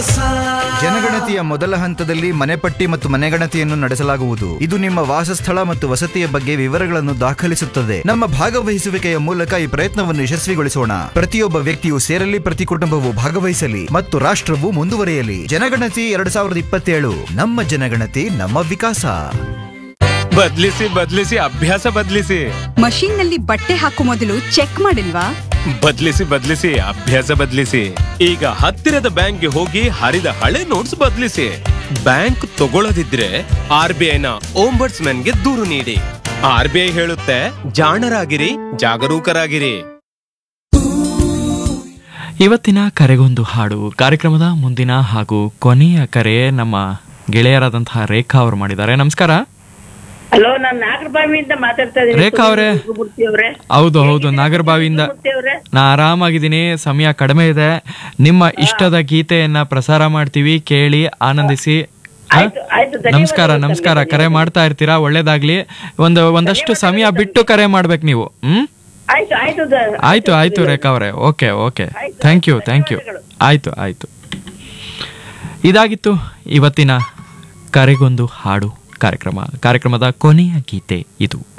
ಜನಗಣತಿಯ ಮೊದಲ ಹಂತದಲ್ಲಿ ಮನೆಪಟ್ಟಿ ಮತ್ತು ಮನೆಗಣತಿಯನ್ನು ನಡೆಸಲಾಗುವುದು ಇದು ನಿಮ್ಮ ವಾಸಸ್ಥಳ ಮತ್ತು ವಸತಿಯ ಬಗ್ಗೆ ವಿವರಗಳನ್ನು ದಾಖಲಿಸುತ್ತದೆ ನಮ್ಮ ಭಾಗವಹಿಸುವಿಕೆಯ ಮೂಲಕ ಈ ಪ್ರಯತ್ನವನ್ನು ಯಶಸ್ವಿಗೊಳಿಸೋಣ ಪ್ರತಿಯೊಬ್ಬ ವ್ಯಕ್ತಿಯು ಸೇರಲಿ ಪ್ರತಿ ಕುಟುಂಬವು ಭಾಗವಹಿಸಲಿ ಮತ್ತು ರಾಷ್ಟ್ರವು ಮುಂದುವರಿಯಲಿ ಜನಗಣತಿ ಎರಡ್ ಸಾವಿರದ ಇಪ್ಪತ್ತೇಳು ನಮ್ಮ ಜನಗಣತಿ ನಮ್ಮ ವಿಕಾಸ ಬದ್ಲಿಸಿ ಬದ್ಲಿಸಿ ಅಭ್ಯಾಸ ಬದ್ಲಿಸಿ ಮಷೀನ್ ನಲ್ಲಿ ಬಟ್ಟೆ ಹಾಕೋ ಮೊದಲು ಚೆಕ್ ಮಾಡಿಲ್ವಾ ಬದ್ಲಿಸಿ ಬದ್ಲಿಸಿ ಅಭ್ಯಾಸ ಬದ್ಲಿಸಿ ಈಗ ಹತ್ತಿರದ ಬ್ಯಾಂಕ್ಗೆ ಹೋಗಿ ಹರಿದ ಹಳೆ ನೋಟ್ಸ್ ಬದ್ಲಿಸಿ ಬ್ಯಾಂಕ್ ತಗೊಳ್ಳದಿದ್ರೆ ಆರ್ ಬಿ ಐನ ಗೆ ದೂರು ನೀಡಿ ಆರ್ ಬಿ ಐ ಹೇಳುತ್ತೆ ಜಾಣರಾಗಿರಿ ಜಾಗರೂಕರಾಗಿರಿ ಇವತ್ತಿನ ಕರೆಗೊಂದು ಹಾಡು ಕಾರ್ಯಕ್ರಮದ ಮುಂದಿನ ಹಾಗೂ ಕೊನೆಯ ಕರೆ ನಮ್ಮ ಗೆಳೆಯರಾದಂತಹ ರೇಖಾ ಅವರು ಮಾಡಿದ್ದಾರೆ ನಮಸ್ಕಾರ ಹಲೋ ನಾನ್ ನಾಗರಬಾವಿಯಿಂದ ಮಾತಾಡ್ತಾ ಇದ್ದೀನಿ ರೇಖಾ ಅವ್ರೆ. ಮೂರ್ತಿ ಅವ್ರೆ ಹೌದು ಹೌದು ನಾಗರಬಾವಿಯಿಂದ ಮೂರ್ತಿ ಅವ್ರೆ ನಾ ಆರಾಮಾಗಿದ್ದೀನಿ ಸಮಯ ಕಡಿಮೆ ಇದೆ ನಿಮ್ಮ ಇಷ್ಟದ ಗೀತೆಯನ್ನ ಪ್ರಸಾರ ಮಾಡ್ತೀವಿ ಕೇಳಿ ಆನಂದಿಸಿ ಹ? ಆಯ್ತು, ಆಯ್ತು, ಧನ್ಯವಾದಗಳು ನಮಸ್ಕಾರ ಸರ್, ನಮಸ್ಕಾರ ಕರೆ ಧನ್ಯವಾದಗಳು. ಮಾಡ್ತಾ ಇರ್ತೀರಾ ಒಳ್ಳೇದಾಗ್ಲಿ ಒಂದು ಒಂದಷ್ಟು ಸಮಯ ಬಿಟ್ಟು ಕರೆ ಮಾಡ್ಬೇಕು ನೀವು ಹ್ಮ್ ಆಯ್ತು ಆಯ್ತು ದ- ಆಯ್ತು ಆಯ್ತು ರೇಖಾ ಅವರೇ ಓಕೆ ಓಕೆ ಆಯ್ತು, ಥ್ಯಾಂಕ್ ಯು ಆಯ್ತು, ಥ್ಯಾಂಕ್ ಯು ಧನ್ಯವಾದಗಳು. ಆಯ್ತು ಆಯ್ತು ಇದಾಗಿತ್ತು ಇವತ್ತಿನ ಕರೆಗೊಂದು ಹಾಡು ಕಾರ್ಯಕ್ರಮ ಕಾರ್ಯಕ್ರಮದ ಕೊನೆಯ ಗೀತೆ ಇದು